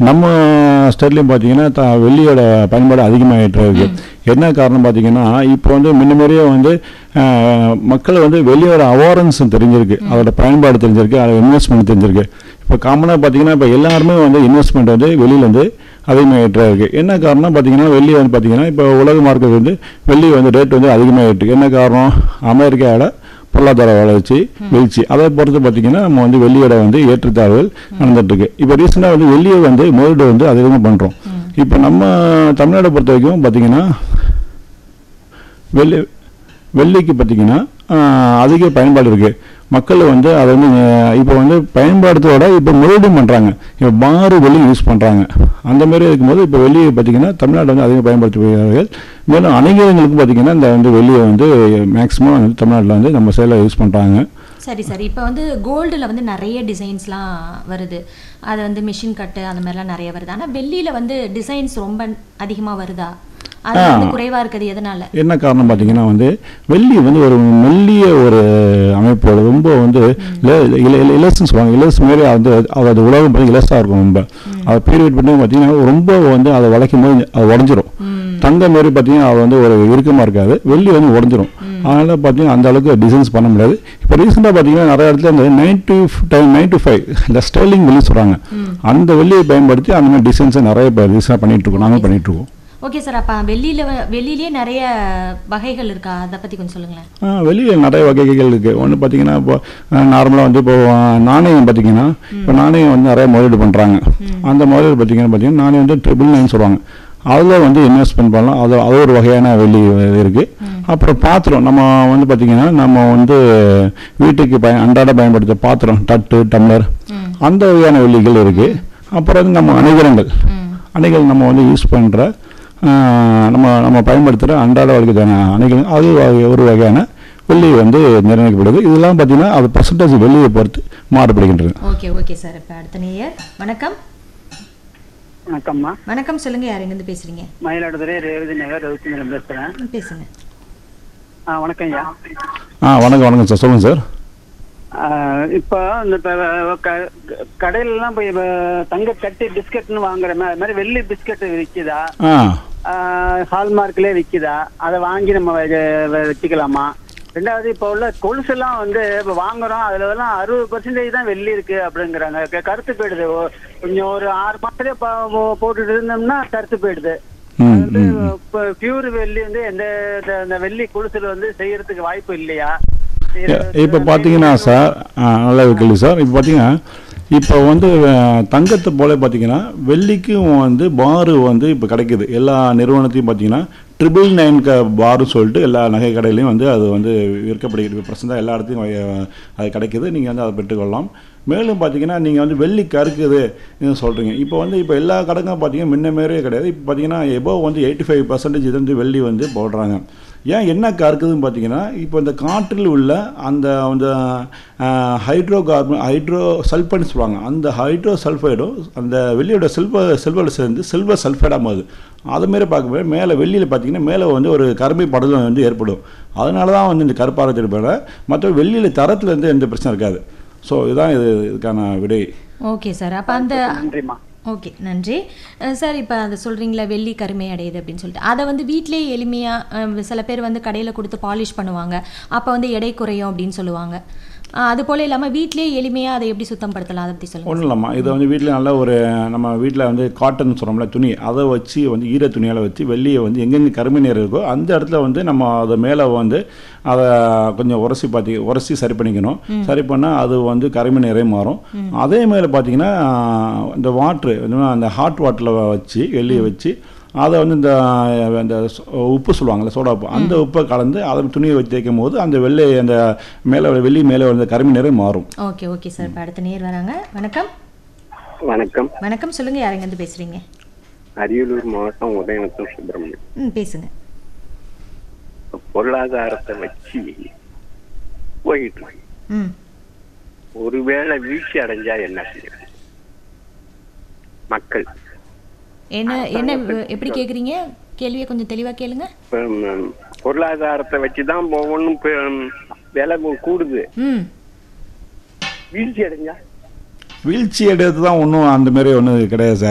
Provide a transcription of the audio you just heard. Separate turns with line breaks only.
நம்ம ஸ்டேட்லேயும் பார்த்தீங்கன்னா த வெள்ளியோட பயன்பாடு அதிகமாகிட்டு இருக்கு என்ன காரணம் பார்த்தீங்கன்னா இப்போ வந்து முன்ன மாதிரியே வந்து ஆஹ், மக்கள் வந்து வெள்ளியோட அவாரன்ஸ் தெரிஞ்சிருக்கு அதோட பயன்பாடு தெரிஞ்சிருக்கு அதோட இன்வெஸ்ட்மெண்ட் தெரிஞ்சிருக்கு இப்போ காமனாக பார்த்தீங்கன்னா இப்போ எல்லாருமே வந்து இன்வெஸ்ட்மெண்ட் வந்து வெளியில வந்து அதிகமாகிட்டு இருக்கு என்ன காரணம் பார்த்தீங்கன்னா வெள்ளி வந்து பார்த்தீங்கன்னா இப்போ உலக மார்க்கெட் வந்து வெள்ளி வந்து ரேட் வந்து அதிகமாகிட்டு இருக்கு என்ன காரணம் அமெரிக்காவோட பொருளாதார வளர்ச்சி வீழ்ச்சி அதை பொறுத்து பார்த்தீங்கன்னா நம்ம வந்து வெள்ளியோட வந்து ஏற்றத்தாழ்வுகள் நடந்துட்டு இருக்கு இப்போ ரீசெண்டாக வந்து வெள்ளியை வந்து முதலீடு வந்து அதிகமாக பண்ணுறோம் இப்போ நம்ம தமிழ்நாடை பொறுத்த வரைக்கும் பார்த்தீங்கன்னா வெள்ளி வெள்ளிக்கு பார்த்தீங்கன்னா ஆஹ், அதிக பயன்பாடு இருக்கு மக்கள் வந்து அதை வந்து ஆஹ், இப்போ வந்து பயன்பாடுறதோட இப்போ முதலீடு பண்ணுறாங்க இப்போ பாரு வெள்ளி யூஸ் பண்ணுறாங்க அந்த மாதிரி இருக்கும்போது இப்போ வெள்ளியை பார்த்தீங்கன்னா தமிழ்நாடு வந்து அதிகம் பயன்படுத்துகிறார்கள் மேலும் அநேகங்களுக்கு பார்த்தீங்கன்னா இந்த வந்து வெள்ளியை வந்து மேக்ஸிமம் வந்து தமிழ்நாட்டில் வந்து நம்ம சேலை யூஸ் பண்ணுறாங்க
சரி சரி இப்போ வந்து கோல்டில் வந்து நிறைய டிசைன்ஸ்லாம் வருது அது வந்து மிஷின் கட்டு அந்த மாதிரிலாம் நிறைய வருது ஆனால் வெள்ளியில் வந்து டிசைன்ஸ் ரொம்ப அதிகமாக வருதா அது வந்து குறைவாக இருக்குது எதனால
என்ன காரணம் பார்த்தீங்கன்னா வந்து வெள்ளி வந்து ஒரு மெல்லிய ஒரு அமைப்போட ரொம்ப வந்து இலசன் சொல்லுவாங்க இலஸ் மாரி வந்து அது உலகம் பார்த்து இலசாக இருக்கும் ரொம்ப அதை பீரியட் பண்ணி பார்த்தீங்கன்னா ரொம்ப வந்து அதை வளைக்கும் போது அது உடஞ்சிரும் தங்க மாரி பார்த்தீங்கன்னா அது வந்து ஒரு இறுக்கமாக இருக்காது வெள்ளி வந்து உடஞ்சிரும் அதனால் பார்த்தீங்கன்னா அந்த அளவுக்கு டிசைன்ஸ் பண்ண முடியாது இப்போ ரீசெண்டாக பார்த்தீங்கன்னா நிறைய இடத்துல இந்த nine two nine two five இந்த ஸ்டெர்லிங் வெள்ளி சொல்கிறாங்க அந்த வெள்ளியை பயன்படுத்தி அந்த மாதிரி டிசைன்ஸை நிறைய இப்போ ரீசெண்டாக பண்ணிட்டு இருக்கோம் நாங்கள் பண்ணிட்டு இருக்கோம்
ஓகே சார் அப்போ வெள்ளியில் வெள்ளியிலே நிறைய வகைகள் இருக்கா அதை பற்றி கொஞ்சம் சொல்லுங்களேன்
ஆ, வெளியே நிறைய வகைகள் இருக்குது ஒன்று பார்த்தீங்கன்னா இப்போ நார்மலாக வந்து இப்போ ஆ, நாணயம் பார்த்தீங்கன்னா இப்போ நாணயம் வந்து நிறைய முதலீடு பண்ணுறாங்க அந்த முதலீடு பார்த்தீங்கன்னா பார்த்தீங்கன்னா நாணயம் வந்து ட்ரிபிள் நைன் சொல்லுவாங்க அதில் வந்து இன்வெஸ்ட்மெண்ட் பண்ணலாம் அது அது ஒரு வகையான வெள்ளி இருக்குது அப்புறம் பாத்திரம் நம்ம வந்து பார்த்தீங்கன்னா நம்ம வந்து வீட்டுக்கு பயன் அன்றாட பயன்படுத்த பாத்திரம் தட்டு டம்ளர் அந்த வகையான வெள்ளிகள் இருக்குது அப்புறம் வந்து நம்ம அணிகலங்கள் அணைகள் நம்ம வந்து யூஸ் பண்ணுற நம்ம நம்ம பயன்படுத்துகிற அன்றாட வாழ்க்கைக்கான அணைகள் அது வகை- ஒரு வகையான வெள்ளி வந்து நிர்ணயிக்கப்படுது இதெல்லாம் பார்த்தீங்கன்னா அது பர்சன்டேஜ் வெள்ளியை பொறுத்து மாறுபடுகின்றது
ஓகே ஓகே சார் இப்போ அடுத்த நேயர் வணக்கம்
வணக்கம்மா
வணக்கம் சொல்லுங்க யார் எங்கேருந்து பேசுறீங்க
மயிலாடுதுறை ரேவதி நகர் ரவிச்சந்திரன் பேசுறேன்
ம், பேசுங்க
ஆ வணக்கம் ஐயா
ஆ வணக்கம் வணக்கம் சார் சொல்லுங்கள் சார்
ஆ, இப்போ இந்த இப்ப க- க- கடையிலலாம் போய் இப்ப தங்க கட்டி பிஸ்கட்னு வாங்குறமே அது மாதிரி வெள்ளி பிஸ்கட் விற்கிதா
ஆ
ஹால்மார்க்லேயே விற்கிதா அதை வாங்கி நம்ம வெ- வெ- வச்சுக்கலாமா ரெண்டாவது இப்போ உள்ள கொலுசெல்லாம் வந்து இப்போ வாங்குறோம் அதுல எல்லாம் அறுபது பர்சன்டேஜ் தான் வெள்ளி இருக்கு அப்படிங்கிறாங்க க- கருத்து போயிடுது ஒ- கொஞ்சம் ஒரு ஆறு மாசத்துலயே ப- போ- போட்டுட்டு இருந்தோம்னா கருத்து போயிடுது
ம்,
அது வந்து
ம், ம்.
இப்போ பியூர் வெள்ளி வந்து எந்த இந்த- இந்த வெள்ளி கொலுசுல வந்து செய்யறதுக்கு வாய்ப்பு இல்லையா
இப்போ பார்த்தீங்கன்னா சார் ஆ, நல்ல கேள்வி சார் இப்போ பார்த்தீங்கன்னா இப்போ வந்து அஹ், தங்கத்தை போல பார்த்தீங்கன்னா வெள்ளிக்கும் வந்து பாரு வந்து இப்போ கிடைக்குது எல்லா நிறுவனத்தையும் பார்த்தீங்கன்னா ட்ரிபிள் நைன் க பாரு சொல்லிட்டு எல்லா நகை கடையிலையும் வந்து அது வந்து விற்கப்படுகிறது ப்ரெசெண்டாக எல்லா இடத்தையும் அஹ், அது கிடைக்குது நீங்கள் வந்து அதை பெற்றுக்கொள்ளலாம் மேலும் பார்த்தீங்கன்னா நீங்கள் வந்து வெள்ளி கருக்குது சொல்கிறீங்க இப்போ வந்து இப்போ எல்லா கடைக்கும் பார்த்தீங்கன்னா முன்ன மாதிரியே கிடையாது இப்போ பார்த்தீங்கன்னா எபோ வந்து எயிட்டி ஃபைவ் பர்சன்டேஜ் இது வந்து வெள்ளி வந்து போடுறாங்க ஏன் என்ன கருக்குதுன்னு பார்த்தீங்கன்னா இப்போ இந்த காற்றில் உள்ள அந்த அந்த ஹைட்ரோ கார்பன் ஹைட்ரோ சல்ஃபைடுன்னு சொல்லுவாங்க அந்த ஹைட்ரோ சல்ஃபைடும் அந்த வெள்ளியோட சில்வர் சில்வர் சேர்ந்து சில்வர் சல்ஃபைடாக மாறுது அது மாரி பார்க்கும்போது மேலே வெள்ளியில் பார்த்தீங்கன்னா மேலே வந்து ஒரு கருமை படலம் வந்து ஏற்படும் அதனால தான் வந்து இந்த கருப்பாக திருப்பட மற்ற வெள்ளியில் தரத்தில் வந்து எந்த பிரச்சனை இருக்காது ஸோ இதுதான் இது இதுக்கான விடை
ஓகே சார் அப்போ அந்த
நன்றிம்மா
ஓகே நன்றி அஹ் சார் இப்போ அதை சொல்கிறீங்களா வெள்ளி கருமை அடையுது அப்படின்னு சொல்லிட்டு அதை வந்து வீட்டிலேயே எளிமையாக சில பேர் வந்து கடையில் கொடுத்து பாலிஷ் பண்ணுவாங்க அப்போ வந்து எடை குறையும் அப்படின்னு சொல்லுவாங்க அஹ் அது போல் இல்லாமல் வீட்டிலேயே எளிமையாக அதை எப்படி சுத்தம் படுத்தலாம் அதை பற்றி சொல்லுங்கள்
ஒன்றும் இல்லைம்மா இதை வந்து வீட்டில் நல்ல ஒரு நம்ம வீட்டில் வந்து காட்டன் சொல்கிறோம்ல துணி அதை வச்சு வந்து ஈர துணியால் வச்சு வெள்ளியை வந்து எங்கெங்கே கருமை நீர் இருக்கோ அந்த இடத்துல வந்து நம்ம அதை மேலே வந்து அதை கொஞ்சம் உரசி பார்த்தி உரசி சரி பண்ணிக்கணும் சரி பண்ணால் அது வந்து கருமை நீரே மாறும் அதே மேலே பார்த்தீங்கன்னா இந்த வாட்ரு அந்த ஹாட் வாட்டரில் வச்சு வெள்ளியை வச்சு அதை வந்து இந்த இந்த சொ- உப்பு சொல்லுவாங்கல்ல சோடா உப்பு அந்த உப்பை கலந்து அதை துணியை வச்சு தேய்க்கும் போது அந்த வெள்ளை அந்த மேலே வெள்ளி மேலே வந்து கருமை நிறை மாறும்
ஓகே ஓகே சார் இப்போ அடுத்த நேர் வராங்க வணக்கம்
வணக்கம்
வணக்கம் சொல்லுங்கள் யார் எங்கேருந்து பேசுகிறீங்க
அரியலூர் மாவட்டம் உதயநத்தம் சுப்பிரமணியம்
ம் பேசுங்க
பொருளாதாரத்தை வச்சு போயிட்டு இருக்கு.
ம்
ஒருவேளை வீழ்ச்சி அடைஞ்சா என்ன செய்யறது மக்கள்
என்ன என்ன எப்படி கேட்குறீங்க கேள்வியை கொஞ்சம் தெளிவாக கேளுங்க
இப்ப, ம், பொருளாதாரத்தை வச்சுதான் ஒவ்வொன்றும் விலை கூடுது
ம்
வீழ்ச்சி அடைஞ்சா
வீழ்ச்சி அடைறது தான் ஒன்றும் அந்த மாதிரி ஒன்றும் கிடையாது சார்